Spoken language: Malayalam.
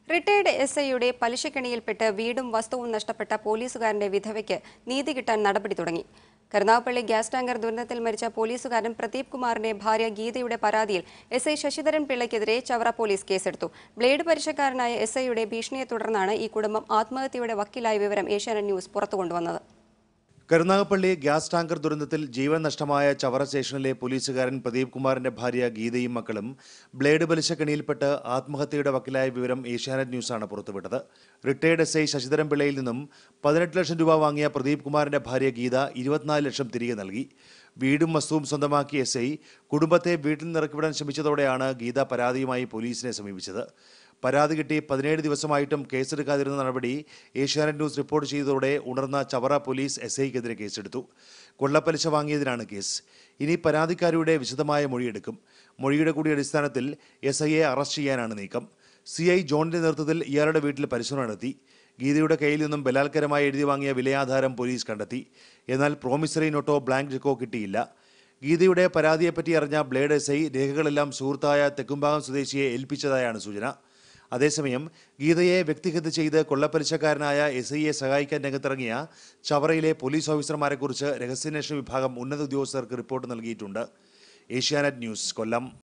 റിട്ടയർഡ് എസ് ഐയുടെ പലിശക്കെണിയിൽപ്പെട്ട് വീടും വസ്തുവും നഷ്ടപ്പെട്ട പോലീസുകാരന്റെ വിധവയ്ക്ക് നീതി കിട്ടാൻ നടപടി തുടങ്ങി കരുനാഗപ്പള്ളി ഗ്യാസ് ടാങ്കർ ദുരന്തത്തിൽ മരിച്ച പോലീസുകാരൻ പ്രദീപ് കുമാറിന്റെ ഭാര്യ ഗീതയുടെ പരാതിയിൽ എസ് ഐ ശശിധരൻ പിള്ളയ്ക്കെതിരെ ചവറ പോലീസ് കേസെടുത്തു ബ്ലേഡ് പലിശക്കാരനായ എസ് ഐയുടെ ഭീഷണിയെ തുടർന്നാണ് ഈ കുടുംബം ആത്മഹത്യയുടെ വക്കീലായ വിവരം ഏഷ്യാനെറ്റ് ന്യൂസ് പുറത്തുകൊണ്ടുവന്നത് കരുനാഗപ്പള്ളി ഗ്യാസ് ടാങ്കർ ദുരന്തത്തിൽ ജീവൻ നഷ്ടമായ ചവറ സ്റ്റേഷനിലെ പോലീസുകാരൻ പ്രദീപ് കുമാറിന്റെ ഭാര്യ ഗീതയും മക്കളും ബ്ലേഡ് പലിശക്കെണിയിൽപ്പെട്ട് ആത്മഹത്യയുടെ വക്കിലായ വിവരം ഏഷ്യാനെറ്റ് ന്യൂസാണ് പുറത്തുവിട്ടത് റിട്ടയർഡ് എസ് ഐ ശശിധരൻ പിള്ളയിൽ നിന്നും പതിനെട്ട് ലക്ഷം രൂപ വാങ്ങിയ പ്രദീപ് കുമാറിന്റെ ഭാര്യ ഗീത ഇരുപത്തിനാല് ലക്ഷം തിരികെ നൽകി വീടും വസ്തുവും സ്വന്തമാക്കിയ എസ് ഐ കുടുംബത്തെ വീട്ടിൽ നിന്ന് ഇറക്കിവിടാൻ ശ്രമിച്ചതോടെയാണ് ഗീത പരാതിയുമായി പോലീസിനെ സമീപിച്ചത് പരാതി കിട്ടി പതിനേഴ് ദിവസമായിട്ടും കേസെടുക്കാതിരുന്ന നടപടി ഏഷ്യാനെറ്റ് ന്യൂസ് റിപ്പോർട്ട് ചെയ്തതോടെ ഉണർന്ന ചവറ പോലീസ് എസ് ഐക്കെതിരെ കേസെടുത്തു കൊള്ളപ്പലിശ വാങ്ങിയതിനാണ് കേസ് ഇനി പരാതിക്കാരിയുടെ വിശദമായ മൊഴിയെടുക്കും മൊഴിയുടെ കൂടി അടിസ്ഥാനത്തിൽ എസ് ഐയെ അറസ്റ്റ് ചെയ്യാനാണ് നീക്കം സി ഐ ജോണിന്റെ നേതൃത്വത്തിൽ ഇയാളുടെ വീട്ടിൽ പരിശോധന നടത്തി ഗീതയുടെ കയ്യിൽ നിന്നും ബലാത്കരമായി എഴുതി വാങ്ങിയ വിലയാധാരം പോലീസ് കണ്ടെത്തി എന്നാൽ പ്രോമിസറി നോട്ടോ ബ്ലാങ്ക് ചെക്കോ കിട്ടിയില്ല ഗീതയുടെ പരാതിയെപ്പറ്റി അറിഞ്ഞ ബ്ലേഡ് എസ് ഐ രേഖകളെല്ലാം സുഹൃത്തായ തെക്കുംഭാഗം സ്വദേശിയെ ഏൽപ്പിച്ചതായാണ് സൂചന അതേസമയം ഗീതയെ വ്യക്തിഗത ചെയ്ത് കൊള്ളപ്പലിശക്കാരനായ എസ് ഐയെ സഹായിക്കാൻ രംഗത്തിറങ്ങിയ ചവറയിലെ പോലീസ് ഓഫീസർമാരെക്കുറിച്ച് രഹസ്യാന്വേഷണ വിഭാഗം ഉന്നത ഉദ്യോഗസ്ഥർക്ക് റിപ്പോർട്ട് നൽകിയിട്ടുണ്ട് ഏഷ്യാനെറ്റ് ന്യൂസ് കൊല്ലം